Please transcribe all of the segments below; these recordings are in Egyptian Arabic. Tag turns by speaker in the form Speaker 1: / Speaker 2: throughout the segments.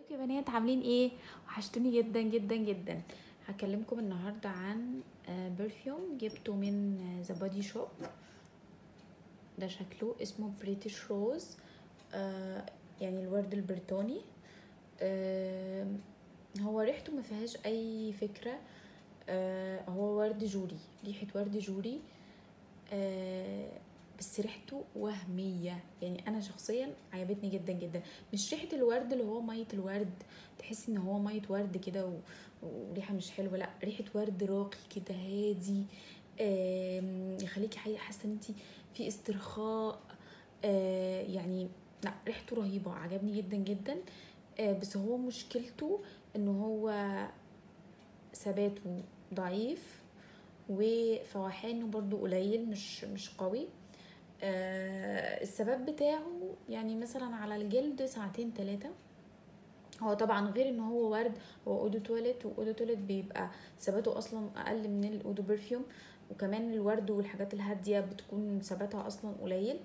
Speaker 1: ازيكم يا بنات عاملين ايه وحشتوني جدا جدا جدا هكلمكم النهارده عن برفيوم جبته من ذا بودي شوب ده شكله اسمه بريتش روز يعني الورد البريطاني آه، هو ريحته ما فيهاش اي فكره آه، هو ورد جوري ريحه ورد جوري آه، بس ريحته وهميه يعني انا شخصيا عجبتني جدا جدا مش ريحه الورد اللي هو ميه الورد تحس ان هو ميه ورد كده و- وريحه مش حلوه لا ريحه ورد راقي كده هادي آم، يخليكي حي- حاسه ان انت في استرخاء آه، يعني لا ريحته رهيبه عجبني جدا جدا آه، بس هو مشكلته ان هو ثباته ضعيف وفواحانه برضو قليل مش مش قوي آه، الثبات بتاعه يعني مثلا على الجلد ساعتين ثلاثة هو طبعا غير ان هو ورد هو اودو تواليت واودو تواليت بيبقى ثباته اصلا اقل من الاودو برفيوم وكمان الورد والحاجات الهادية بتكون ثباتها اصلا قليل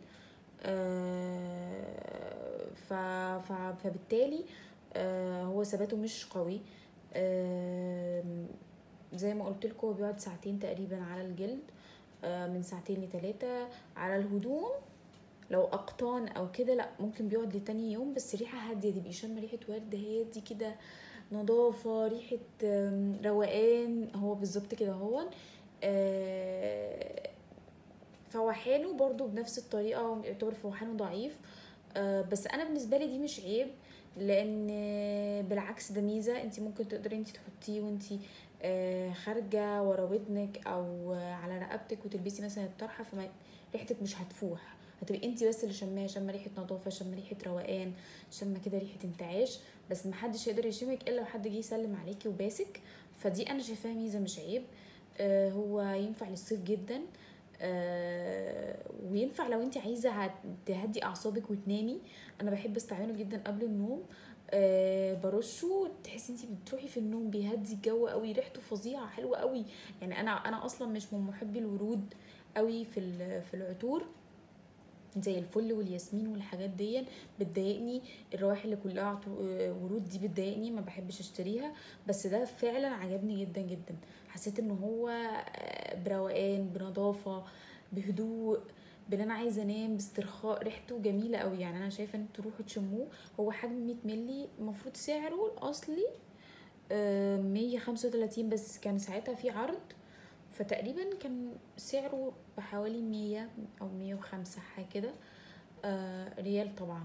Speaker 1: آه، ف... ف... فبالتالي آه، هو ثباته مش قوي آم، زي ما قلت لكم هو بيقعد ساعتين تقريبا على الجلد آه، من ساعتين لتلاتة على الهدوم لو اقطان او كده لا ممكن بيقعد لتاني يوم بس ريحه هاديه تبقي شامه ريحه ورد هادي كده نظافه ريحه آم، روقان هو بالظبط كده هو آه، فواحانه برضو بنفس الطريقه يعتبر فواحانه ضعيف آه، بس انا بالنسبه لي دي مش عيب لان آه، بالعكس ده ميزه انت ممكن تقدري انت تحطيه وانت آه، خارجه ورا ودنك او آه، على رقبتك وتلبسي مثلا الطرحه فما ريحتك مش هتفوح هتبقي انت بس اللي شماها شامه ريحه نظافه شامه ريحه روقان شامه كده ريحه انتعاش بس محدش يقدر يشمك الا لو حد جه يسلم عليكي وباسك فدي انا شايفاها ميزه مش عيب آه، هو ينفع للصيف جدا آه، وينفع لو انت عايزه هت- تهدي اعصابك وتنامي انا بحب استعمله جدا قبل النوم أه برشه تحسي انت بتروحي في النوم بيهدي الجو قوي ريحته فظيعه حلوه قوي يعني انا انا اصلا مش من محبي الورود قوي في ال- في العطور زي الفل والياسمين والحاجات دي بتضايقني الروائح اللي كلها عطو- آه، ورود دي بتضايقني ما بحبش اشتريها بس ده فعلا عجبني جدا جدا حسيت ان هو آه، بروقان بنظافه بهدوء بان انا عايزه انام باسترخاء ريحته جميله قوي يعني انا شايفه ان انتوا تروحوا تشموه هو حجم 100 مللي المفروض سعره الاصلي آه، 135 بس كان ساعتها في عرض فتقريبا كان سعره بحوالي 100 او 105 حاجه كده آه، ريال طبعا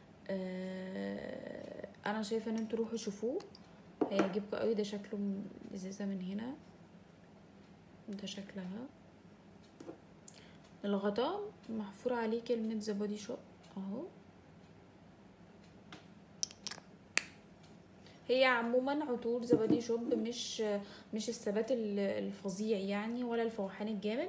Speaker 1: آه، انا شايفه ان انتوا روحوا شوفوه هيعجبكم قوي ده شكله من ازازه من هنا ده شكلها الغطاء محفور عليه كلمة ذا بودي شوب اهو هي عموما عطور ذا بودي شوب مش مش الثبات ال- الفظيع يعني ولا الفوحان الجامد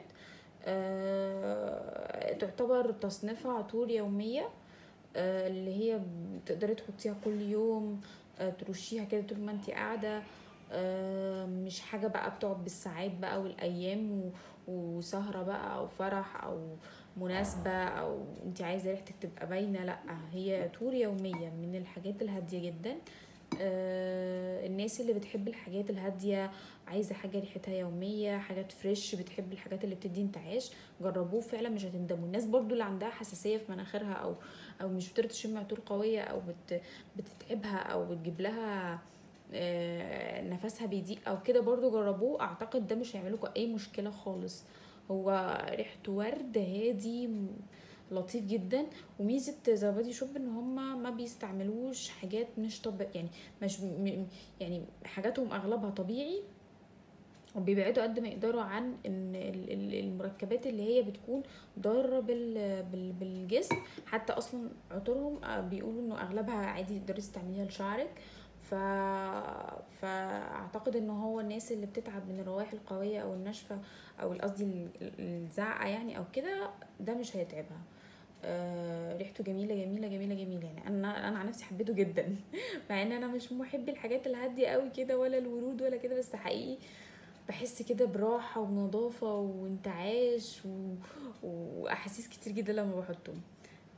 Speaker 1: أه تعتبر تصنيفها عطور يومية أه اللي هي تقدري تحطيها كل يوم أه ترشيها كده طول ما انت قاعدة أه مش حاجة بقى بتقعد بالساعات بقى والأيام و- وسهرة بقى أو فرح أو مناسبة أو انت عايزة ريحتك تبقى باينة لأ هي عطور يومية من الحاجات الهادية جدا آه، الناس اللي بتحب الحاجات الهادية عايزة حاجة ريحتها يومية حاجات فريش بتحب الحاجات اللي بتدي انتعاش جربوه فعلا مش هتندموا الناس برضو اللي عندها حساسية في مناخيرها او او مش بتقدر تشم عطور قوية او بت بتتعبها او بتجيب لها آه، نفسها بيضيق او كده برضو جربوه اعتقد ده مش هيعملكوا اي مشكلة خالص هو ريحته ورد هادي م- لطيف جدا وميزه ذا بادي شوب ان هم ما بيستعملوش حاجات مش طب يعني مش م... يعني حاجاتهم اغلبها طبيعي وبيبعدوا قد ما يقدروا عن ان ال- ال- المركبات اللي هي بتكون ضاره بال... بال... بالجسم حتى اصلا عطورهم آه، بيقولوا انه اغلبها عادي تقدري تستعمليها لشعرك ف... فاعتقد ان هو الناس اللي بتتعب من الروائح القويه او الناشفه او قصدي ال- ال- الزعقه يعني او كده ده مش هيتعبها آه، ريحته جميله جميله جميله جميله يعني انا انا عن نفسي حبيته جدا مع ان انا مش محب الحاجات الهاديه قوي كده ولا الورود ولا كده بس حقيقي بحس كده براحه ونظافه وانتعاش و... واحاسيس كتير جدا لما بحطهم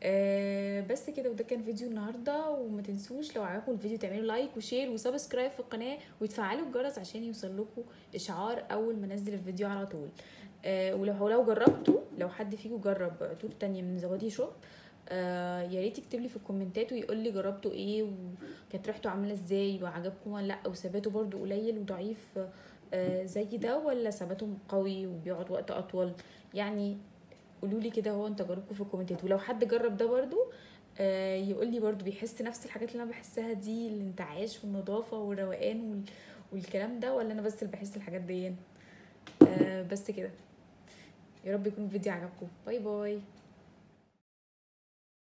Speaker 1: آه بس كده وده كان فيديو النهارده وما تنسوش لو عجبكم الفيديو تعملوا لايك وشير وسبسكرايب في القناه وتفعلوا الجرس عشان يوصل لكم اشعار اول ما انزل الفيديو على طول آه ولو لو جربتوا لو حد فيكم جرب عطور تانية من زبادي شوب آه يا ريت يكتب لي في الكومنتات ويقول لي جربتوا ايه وكانت ريحته عامله ازاي وعجبكم ولا لا وثباته برضو قليل وضعيف آه زي ده ولا ثباته قوي وبيقعد وقت اطول يعني قولوا لي كده هو انت جربكم في الكومنتات ولو حد جرب ده برضو آه يقول لي برضو بيحس نفس الحاجات اللي انا بحسها دي الانتعاش والنظافه والروقان وال... والكلام ده ولا انا بس اللي بحس الحاجات دي آه بس كده يا رب يكون الفيديو عجبكم باي باي